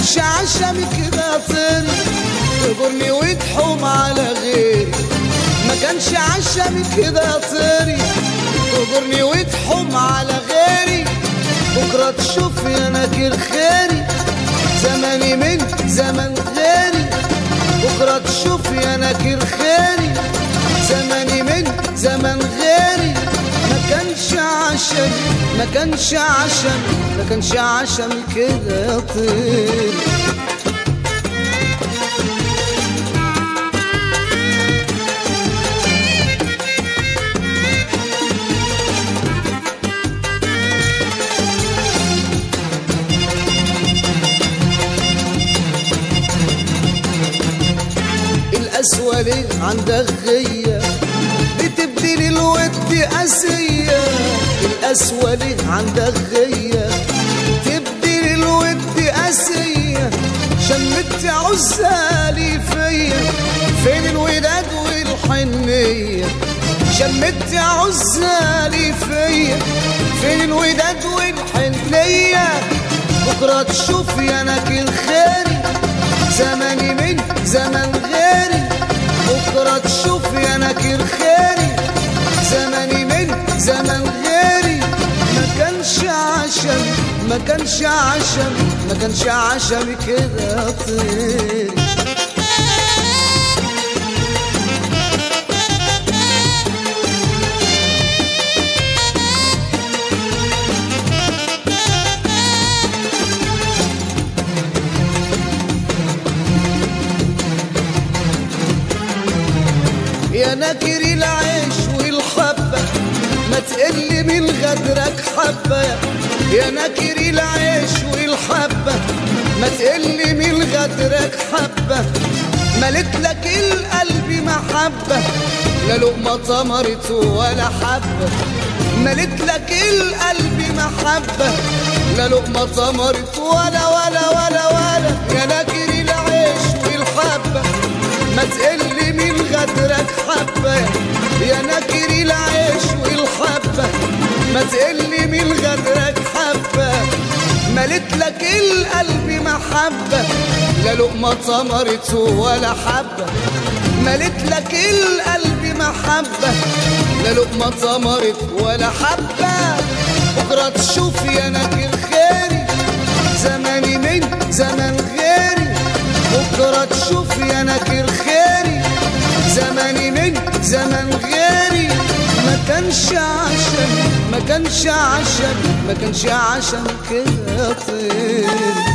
كانش عشمي كده طير تغرني وتحوم على غيري ما كانش عشمي كده طيري تغرني وتحوم على غيري بكرة تشوف يا ناكر خيري زماني من زمن غيري بكرة تشوف يا ناكر خيري زماني من زمن غيري ما كانش عشم ما كانش عشم ما كانش عشم كده طير القسوة ليه عندك غية بتبدل الود قاسية القسوة ليه عندك غية تبدل الود قاسية شمت عزالي فيا فين الوداد والحنية شمت عزالي فيا فين الوداد والحنية بكرة تشوف يا ناكل خيري زماني من زمن غيري بكرة تشوف يا ناكر خيري زماني من زمن غيري ما كانش عشم ما كانش عشم ما كانش عشم كده طير يا ناكر العيش والحبة ما تقل من غدرك حبة يا ناكر العيش والحبة ما تقل من غدرك حبة ملت لك القلب محبة لا لقمة طمرت ولا حبة ملت لك القلب محبة لا لقمة طمرت ولا ولا ولا ولا يا ناكر العيش والحبة ما تقل من غدرك حبة يا ناكر العيش والحبة ما تقل من غدرك حبة ملت لك القلب محبة لا لقمة طمرت ولا حبة ملت لك القلب محبة لا لقمة طمرت ولا حبة بكرة تشوف يا ناكر خيري زماني من زمن غيري بكرة تشوف يا ناكر خيري زماني من زمن غيري ما كانش عشم ما كانش عشم ما كانش عشم كده طير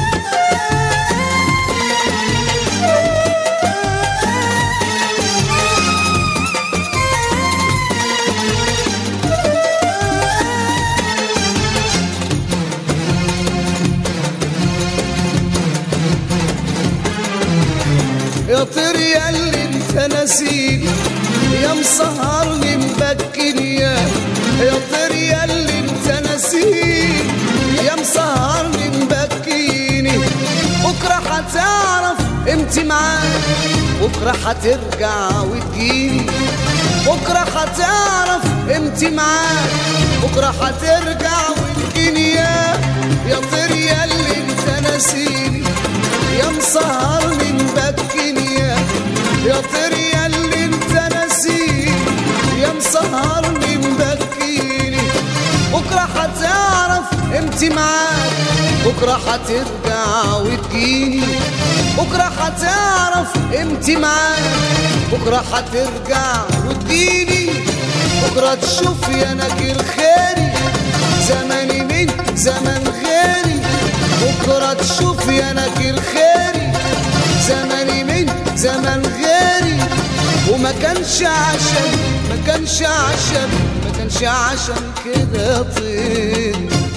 يا طير يا اللي انت نسيني يا مسهرني مبكني يا يا طير يا اللي انت نسيني يا مسهرني مبكيني بكره هتعرف امتى معاك بكره هترجع وتجيني بكره هتعرف امتى معاك بكره هترجع وتجيني يا يا طير يا اللي انت نسيني يا مسهرني مبكيني يا يا طير يا اللي انت نسيني يا مسهرني مبكيني بكره هتعرف امتى معاك بكره هترجع وتجيني بكره هتعرف امتى معاك بكره هترجع وتجيني بكره تشوف يا ناكر خيري زماني من زمن غيري بكرة تشوف يا ناكر خيري زماني من زمن غيري وما كانش عشم ما كانش عشم ما كانش عشم كده طير